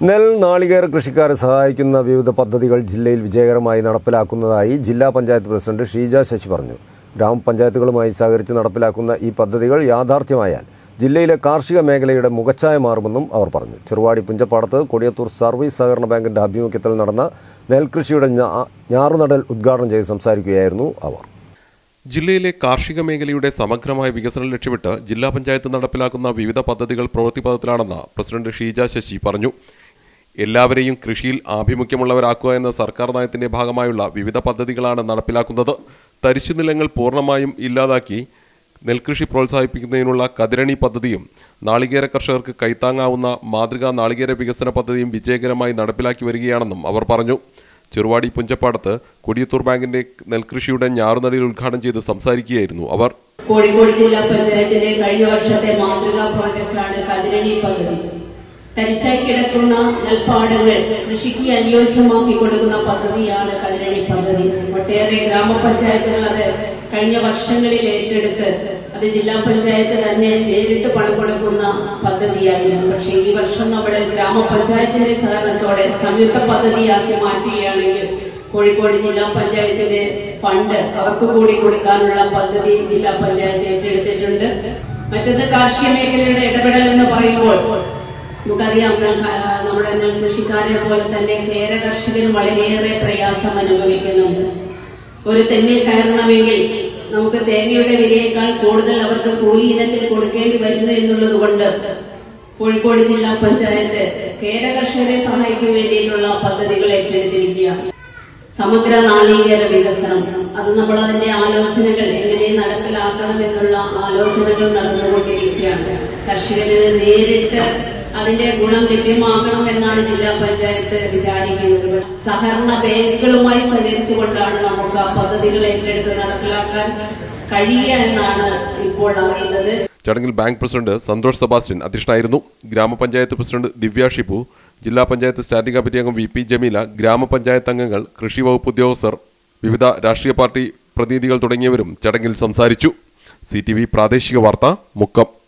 നെൽ നാളികേര കൃഷിക്കാരെ സഹായിക്കുന്ന വിവിധ പദ്ധതികൾ ജില്ലയിൽ വിജയകരമായി നടപ്പിലാക്കുന്നതായി ജില്ലാ പഞ്ചായത്ത് പ്രസിഡന്റ് ഷീജ ശശി പറഞ്ഞു ഗ്രാമപഞ്ചായത്തുകളുമായി സഹകരിച്ച് നടപ്പിലാക്കുന്ന ഈ പദ്ധതികൾ യാഥാർത്ഥ്യമായാൽ ജില്ലയിലെ കാർഷിക മേഖലയുടെ മുഖച്ഛായ മാറുമെന്നും അവർ പറഞ്ഞു ചെറുവാടി പുഞ്ചപ്പാടത്ത് കൊടിയത്തൂർ സർവീസ് സഹകരണ ബാങ്കിന്റെ ആഭിമുഖ്യത്തിൽ നടന്ന നെൽകൃഷിയുടെ ഞാ- ഞാറുനടൽ ഉദ്ഘാടനം ചെയ്ത് സംസാരിക്കുകയായിരുന്നു അവർ ജില്ലയിലെ കാർഷിക മേഖലയുടെ സമഗ്രമായ വികസനം ലക്ഷ്യമിട്ട് ജില്ലാ പഞ്ചായത്ത് നടപ്പിലാക്കുന്ന വിവിധ പദ്ധതികൾ പ്രവൃത്തിപഥത്തിലാണെന്ന് പ്രസിഡന്റ് ഷീജ ശശി പറഞ്ഞു എല്ലാവരെയും കൃഷിയിൽ ആഭിമുഖ്യമുള്ളവരാക്കുക എന്ന സർക്കാർ നയത്തിന്റെ ഭാഗമായുള്ള വിവിധ പദ്ധതികളാണ് നടപ്പിലാക്കുന്നത് തരിശു നിലങ്ങൾ പൂർണ്ണമായും ഇല്ലാതാക്കി നെൽകൃഷി പ്രോത്സാഹിപ്പിക്കുന്നതിനുള്ള കതിരണി പദ്ധതിയും നാളികേര കർഷകർക്ക് കൈത്താങ്ങാവുന്ന മാതൃകാ നാളികേര വികസന പദ്ധതിയും വിജയകരമായി നടപ്പിലാക്കി വരികയാണെന്നും അവർ പറഞ്ഞു ചെറുവാടി പുഞ്ചപ്പാടത്ത് കൊടിയത്തൂർ ബാങ്കിന്റെ നെൽകൃഷിയുടെ ഞാറുനടിയിൽ ഉദ്ഘാടനം ചെയ്ത് സംസാരിക്കുകയായിരുന്നു അവർ കോഴിക്കോട് ജില്ലാ പഞ്ചായത്തിലെ കഴിഞ്ഞ വർഷത്തെ മാതൃകാ പ്രോജക്റ്റാണ് കതിരണി പദ്ധതി തരിശായി കിടക്കുന്ന നെൽപ്പാടങ്ങൾ കൃഷിക്ക് അനുയോജ്യമാക്കി കൊടുക്കുന്ന പദ്ധതിയാണ് കതിരണി പദ്ധതി ഒട്ടേറെ ഗ്രാമപഞ്ചായത്തുകൾ അത് കഴിഞ്ഞ വർഷങ്ങളിൽ ഏറ്റെടുത്ത് അത് ജില്ലാ പഞ്ചായത്ത് തന്നെ നേരിട്ട് പണം കൊടുക്കുന്ന പദ്ധതിയായിരുന്നു പക്ഷേ ഈ വർഷം നമ്മുടെ ഗ്രാമപഞ്ചായത്തിന്റെ സഹകരണത്തോടെ സംയുക്ത പദ്ധതിയാക്കി മാറ്റുകയാണെങ്കിൽ കോഴിക്കോട് ജില്ലാ പഞ്ചായത്തിന്റെ ഫണ്ട് അവർക്ക് കൂടി കൊടുക്കാനുള്ള പദ്ധതി ജില്ലാ പഞ്ചായത്ത് ഏറ്റെടുത്തിട്ടുണ്ട് മറ്റൊന്ന് കാർഷിക മേഖലയുടെ ഇടപെടൽ എന്ന് പറയുമ്പോൾ നമുക്കറിയാം ആ, നമ്മുടെ നെൽകൃഷിക്കാരെ പോലെ തന്നെ കേര കർഷകരും വളരെയേറെ പ്രയാസം അനുഭവിക്കുന്നുണ്ട് ഒരു തെങ്ങിൽ കയറണമെങ്കിൽ നമുക്ക് തേങ്ങയുടെ വിലയേക്കാൾ കൂടുതൽ അവർക്ക് കൂലി ഇനത്തിൽ കൊടുക്കേണ്ടി വരുന്നു എന്നുള്ളത് കൊണ്ട് കോഴിക്കോട് ജില്ലാ പഞ്ചായത്ത് കേര കർഷകരെ സഹായിക്കാൻ വേണ്ടിയിട്ടുള്ള പദ്ധതികൾ ഏറ്റെടുത്തിരിക്കുകയാണ് സമഗ്ര നാളികേര വികസനം അത് നമ്മൾ അതിന്റെ ആലോചനകൾ എങ്ങനെ നടപ്പിലാക്കണം എന്നുള്ള ആലോചനകൾ നടന്നുകൊണ്ടിരിക്കുകയാണ് കർഷകരിൽ നേരിട്ട് അതിന്റെ ഗുണം ലഭ്യമാക്കണം എന്നാണ് ജില്ലാ പഞ്ചായത്ത് വിചാരിക്കുന്നത് സഹകരണ ബാങ്കുകളുമായി സഹകരിച്ചുകൊണ്ടാണ് നമുക്ക് ആ പദ്ധതികൾ ഏറ്റെടുത്ത് നടപ്പിലാക്കാൻ കഴിയുക എന്നാണ് ഇപ്പോൾ അറിയുന്നത് ചടങ്ങിൽ ബാങ്ക് പ്രസിഡന്റ് സന്തോഷ് സെബാസ്റ്റ്യൻ അധ്യക്ഷനായിരുന്നു ഗ്രാമപഞ്ചായത്ത് പ്രസിഡന്റ് ദിവ്യ ഷിബു ജില്ലാ പഞ്ചായത്ത് സ്റ്റാൻഡിംഗ് കമ്മിറ്റി അംഗം വി പി ജമീല ഗ്രാമപഞ്ചായത്ത് അംഗങ്ങൾ കൃഷി വകുപ്പ് ഉദ്യോഗസ്ഥർ വിവിധ രാഷ്ട്രീയ പാർട്ടി പ്രതിനിധികൾ തുടങ്ങിയവരും ചടങ്ങിൽ സംസാരിച്ചു സി പ്രാദേശിക വാർത്ത മുക്കം